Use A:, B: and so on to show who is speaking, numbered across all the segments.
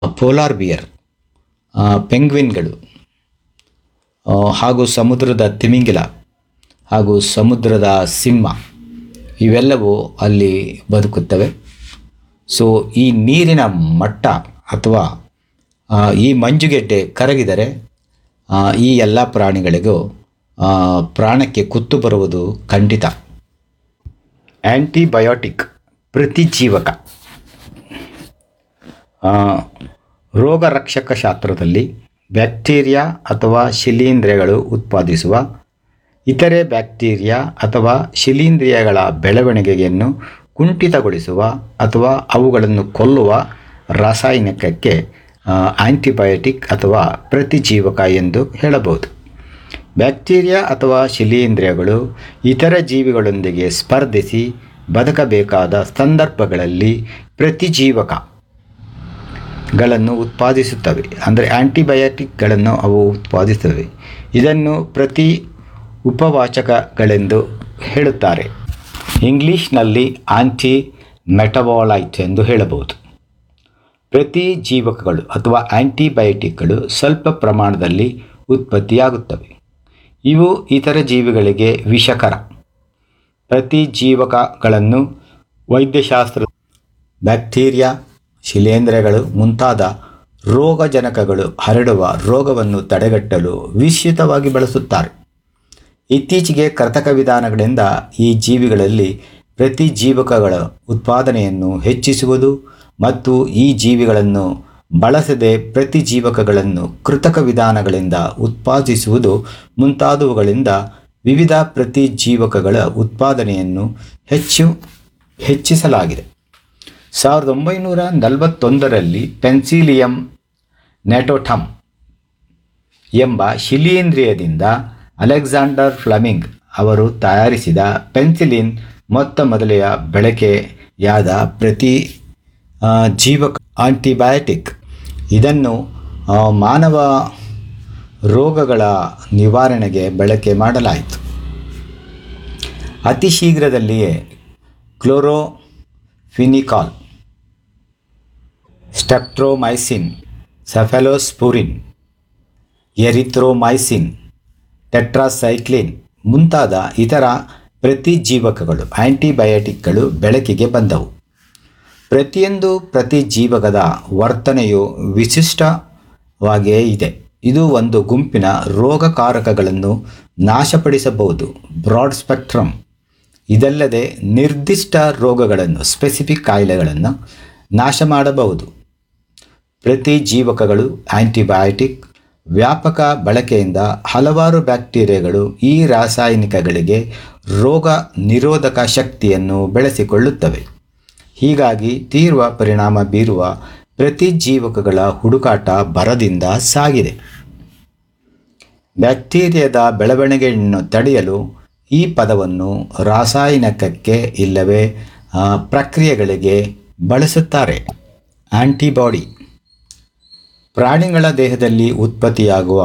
A: polar beer ಆ, ಪೆಂಗ್ವಿನ್ಗಳು ಆ, ಹಾಗೂ ಸಮುದ್ರದ ತಿಮಿಂಗಿಲ ಹಾಗೂ ಸಮುದ್ರದ ಸಿಂಹ ಇವೆಲ್ಲವೂ ಅಲ್ಲಿ ಬದುಕುತ್ತವೆ ಸೊ ಈ ನೀರಿನ ಮಟ್ಟ ಅಥವಾ ಆ, ಈ ಮಂಜುಗೆಡ್ಡೆ ಕರಗಿದರೆ ಆ, ಈ ಎಲ್ಲ ಪ್ರಾಣಿಗಳಿಗೂ ಆ, ಪ್ರಾಣಕ್ಕೆ ಕುತ್ತು ಬರುವುದು ಖಂಡಿತ ಆ್ಯಂಟಿಬಯೋಟಿಕ್ ಪ್ರತಿಜೀವಕ ಆ, ರೋಗರಕ್ಷಕ ಶಾಸ್ತ್ರದಲ್ಲಿ ಬ್ಯಾಕ್ಟೀರಿಯಾ ಅಥವಾ ಶಿಲೀಂಧ್ರಗಳು ಉತ್ಪಾದಿಸುವ ಇತರೆ ಬ್ಯಾಕ್ಟೀರಿಯಾ ಅಥವಾ ಶಿಲೀಂಧ್ರಿಯಗಳ ಬೆಳವಣಿಗೆಯನ್ನು ಕುಂಠಿತಗೊಳಿಸುವ ಅಥವಾ ಅವುಗಳನ್ನು ಕೊಲ್ಲುವ ರಾಸಾಯನಿಕಕ್ಕೆ ಆ, ಆಂಟಿಬಯೋಟಿಕ್ ಅಥವಾ ಪ್ರತಿಜೀವಕ ಎಂದು ಹೇಳಬಹುದು ಬ್ಯಾಕ್ಟೀರಿಯಾ ಅಥವಾ ಶಿಲೀಂಧ್ರಗಳು ಇತರ ಜೀವಿಗಳೊಂದಿಗೆ ಸ್ಪರ್ಧಿಸಿ ಬದುಕಬೇಕಾದ ಸಂದರ್ಭಗಳಲ್ಲಿ ಪ್ರತಿಜೀವಕ ಗಳನ್ನು ಉತ್ಪಾದಿಸುತ್ತವೆ ಅಂದರೆ ಆಂಟಿಬಯೋಟಿಕ್ಗಳನ್ನು ಅವು ಉತ್ಪಾದಿಸುತ್ತವೆ ಇದನ್ನು ಪ್ರತಿ ಉಪವಾಚಕಗಳೆಂದು ಹೇಳುತ್ತಾರೆ ಇಂಗ್ಲೀಷ್ನಲ್ಲಿ ಆಂಟಿ ಮೆಟಬಾಲೈಟ್ ಎಂದು ಹೇಳಬಹುದು ಪ್ರತಿ ಜೀವಕಗಳು ಅಥವಾ ಆಂಟಿಬಯೋಟಿಕ್ಗಳು ಸ್ವಲ್ಪ ಪ್ರಮಾಣದಲ್ಲಿ ಉತ್ಪತ್ತಿಯಾಗುತ್ತವೆ ಇವು ಇತರ ಜೀವಿಗಳಿಗೆ ವಿಷಕರ ಪ್ರತಿಜೀವಕಗಳನ್ನು ವೈದ್ಯಶಾಸ್ತ್ರ ಬ್ಯಾಕ್ಟೀರಿಯಾ ಶಿಲೇಂಧ್ರಗಳು ಮುಂತಾದ ರೋಗಜನಕಗಳು ಹರಡುವ ರೋಗವನ್ನು ತಡೆಗಟ್ಟಲು ವಿಸ್ತೃತವಾಗಿ ಬಳಸುತ್ತಾರೆ ಇತ್ತೀಚೆಗೆ ಕೃತಕ ವಿಧಾನಗಳಿಂದ ಈ ಜೀವಿಗಳಲ್ಲಿ ಪ್ರತಿಜೀವಕಗಳ ಉತ್ಪಾದನೆಯನ್ನು ಹೆಚ್ಚಿಸುವುದು ಮತ್ತು ಈ ಜೀವಿಗಳನ್ನು ಬಳಸದೆ ಪ್ರತಿಜೀವಕಗಳನ್ನು ಕೃತಕ ವಿಧಾನಗಳಿಂದ ಉತ್ಪಾದಿಸುವುದು ಮುಂತಾದವುಗಳಿಂದ ವಿವಿಧ ಪ್ರತಿಜೀವಕಗಳ ಉತ್ಪಾದನೆಯನ್ನು ಹೆಚ್ಚು ಹೆಚ್ಚಿಸಲಾಗಿದೆ ಸಾವಿರದ ಒಂಬೈನೂರ ನಲವತ್ತೊಂದರಲ್ಲಿ ಪೆನ್ಸಿಲಿಯಂ ನೆಟೋಟಮ್ ಎಂಬ ಶಿಲೀಂಧ್ರಿಯದಿಂದ ಅಲೆಕ್ಸಾಂಡರ್ ಫ್ಲಮಿಂಗ್ ಅವರು ತಯಾರಿಸಿದ ಪೆನ್ಸಿಲಿನ್ ಮೊತ್ತ ಮೊದಲೆಯ ಬಳಕೆಯಾದ ಪ್ರತಿ ಆ, ಜೀವಕ ಆಂಟಿಬಯೋಟಿಕ್ ಇದನ್ನು ಆ, ಮಾನವ ರೋಗಗಳ ನಿವಾರಣೆಗೆ ಬಳಕೆ ಮಾಡಲಾಯಿತು ಅತಿ ಶೀಘ್ರದಲ್ಲಿಯೇ ಕ್ಲೋರೋಫಿನಿಕಾಲ್ ಸ್ಟೆಪ್ಟ್ರೋಮೈಸಿನ್ ಸೆಫೆಲೋಸ್ಪುರಿನ್ ಎರಿಥ್ರೋಮೈಸಿನ್ ಟೆಟ್ರಾಸೈಕ್ಲಿನ್ ಮುಂತಾದ ಇತರ ಪ್ರತಿಜೀವಕಗಳು ಆಂಟಿಬಯೋಟಿಕ್ಗಳು ಬೆಳಕಿಗೆ ಬಂದವು ಪ್ರತಿಯೊಂದು ಪ್ರತಿಜೀವಕದ ವರ್ತನೆಯು ವಿಶಿಷ್ಟವಾಗಿಯೇ ಇದೆ ಇದು ಒಂದು ಗುಂಪಿನ ರೋಗಕಾರಕಗಳನ್ನು ನಾಶಪಡಿಸಬಹುದು ಬ್ರಾಡ್ ಸ್ಪೆಕ್ಟ್ರಮ್ ಇದಲ್ಲದೆ ನಿರ್ದಿಷ್ಟ ರೋಗಗಳನ್ನು ಸ್ಪೆಸಿಫಿಕ್ ಕಾಯಿಲೆಗಳನ್ನು ನಾಶ ಮಾಡಬಹುದು ಪ್ರತಿಜೀವಕಗಳು ಆಂಟಿಬಯೋಟಿಕ್ ವ್ಯಾಪಕ ಬಳಕೆಯಿಂದ ಹಲವಾರು ಬ್ಯಾಕ್ಟೀರಿಯಾಗಳು ಈ ರಾಸಾಯನಿಕಗಳಿಗೆ ರೋಗ ನಿರೋಧಕ ಶಕ್ತಿಯನ್ನು ಬೆಳೆಸಿಕೊಳ್ಳುತ್ತವೆ ಹೀಗಾಗಿ ತೀವ್ರ ಪರಿಣಾಮ ಬೀರುವ ಪ್ರತಿಜೀವಕಗಳ ಹುಡುಕಾಟ ಭರದಿಂದ ಸಾಗಿದೆ ಬ್ಯಾಕ್ಟೀರಿಯಾದ ಬೆಳವಣಿಗೆಯನ್ನು ತಡೆಯಲು ಈ ಪದವನ್ನು ರಾಸಾಯನಿಕಕ್ಕೆ ಇಲ್ಲವೇ ಆ, ಪ್ರಕ್ರಿಯೆಗಳಿಗೆ ಬಳಸುತ್ತಾರೆ ಆಂಟಿಬಾಡಿ ಪ್ರಾಣಿಗಳ ದೇಹದಲ್ಲಿ ಉತ್ಪತ್ತಿಯಾಗುವ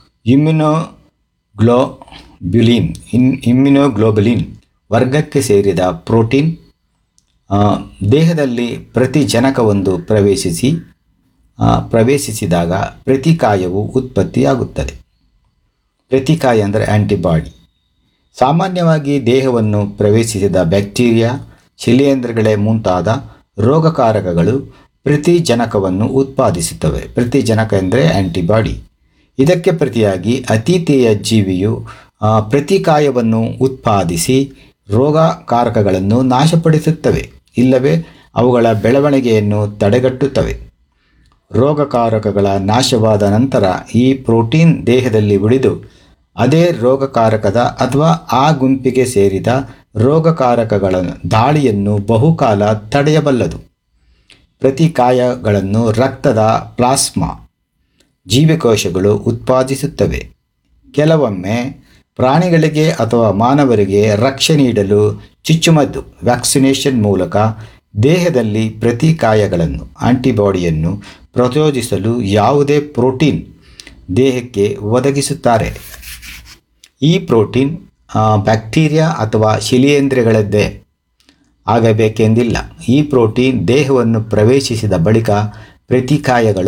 A: ಇಮ್ಯುನೋಗ್ಲೋಬ್ಯುಲಿನ್ ಇನ್ ಇಮ್ಯುನೋಗ್ಲೋಬುಲಿನ್ ವರ್ಗಕ್ಕೆ ಸೇರಿದ ಪ್ರೋಟೀನ್ ಆ, ದೇಹದಲ್ಲಿ ಪ್ರತಿಜನಕವೊಂದು ಪ್ರವೇಶಿಸಿ ಆ, ಪ್ರವೇಶಿಸಿದಾಗ ಪ್ರತಿಕಾಯವು ಉತ್ಪತ್ತಿಯಾಗುತ್ತದೆ ಪ್ರತಿಕಾಯ ಅಂದರೆ ಆಂಟಿಬಾಡಿ ಸಾಮಾನ್ಯವಾಗಿ ದೇಹವನ್ನು ಪ್ರವೇಶಿಸಿದ ಬ್ಯಾಕ್ಟೀರಿಯಾ ಶಿಲೀಂಧ್ರಗಳೇ ಮುಂತಾದ ರೋಗಕಾರಕಗಳು ಪ್ರತಿಜನಕವನ್ನು ಉತ್ಪಾದಿಸುತ್ತವೆ ಪ್ರತಿಜನಕ ಎಂದರೆ ಆಂಟಿಬಾಡಿ ಇದಕ್ಕೆ ಪ್ರತಿಯಾಗಿ ಅತಿಥೇಯ ಜೀವಿಯು ಆ, ಪ್ರತಿಕಾಯವನ್ನು ಉತ್ಪಾದಿಸಿ ರೋಗಕಾರಕಗಳನ್ನು ನಾಶಪಡಿಸುತ್ತವೆ ಇಲ್ಲವೇ ಅವುಗಳ ಬೆಳವಣಿಗೆಯನ್ನು ತಡೆಗಟ್ಟುತ್ತವೆ ರೋಗಕಾರಕಗಳ ನಾಶವಾದ ನಂತರ ಈ ಪ್ರೋಟೀನ್ ದೇಹದಲ್ಲಿ ಉಳಿದು ಅದೇ ರೋಗಕಾರಕದ ಅಥವಾ ಆ ಗುಂಪಿಗೆ ಸೇರಿದ ರೋಗಕಾರಕಗಳ ದಾಳಿಯನ್ನು ಬಹುಕಾಲ ತಡೆಯಬಲ್ಲದು ಪ್ರತಿಕಾಯಗಳನ್ನು ರಕ್ತದ ಪ್ಲಾಸ್ಮಾ ಜೀವಕೋಶಗಳು ಉತ್ಪಾದಿಸುತ್ತವೆ ಕೆಲವೊಮ್ಮೆ ಪ್ರಾಣಿಗಳಿಗೆ ಅಥವಾ ಮಾನವರಿಗೆ ರಕ್ಷೆ ನೀಡಲು ಚುಚ್ಚುಮದ್ದು ವ್ಯಾಕ್ಸಿನೇಷನ್ ಮೂಲಕ ದೇಹದಲ್ಲಿ ಪ್ರತಿಕಾಯಗಳನ್ನು ಆಂಟಿಬಾಡಿಯನ್ನು ಪ್ರಚೋದಿಸಲು ಯಾವುದೇ ಪ್ರೋಟೀನ್ ದೇಹಕ್ಕೆ ಒದಗಿಸುತ್ತಾರೆ ಈ ಪ್ರೋಟೀನ್ ಆ, ಬ್ಯಾಕ್ಟೀರಿಯಾ ಅಥವಾ ಶಿಲೀಂಧ್ರಗಳದ್ದೇ ಆಗಬೇಕೆಂದಿಲ್ಲ ಈ ಪ್ರೋಟೀನ್ ದೇಹವನ್ನು ಪ್ರವೇಶಿಸಿದ ಬಳಿಕ ಪ್ರತಿಕಾಯಗಳು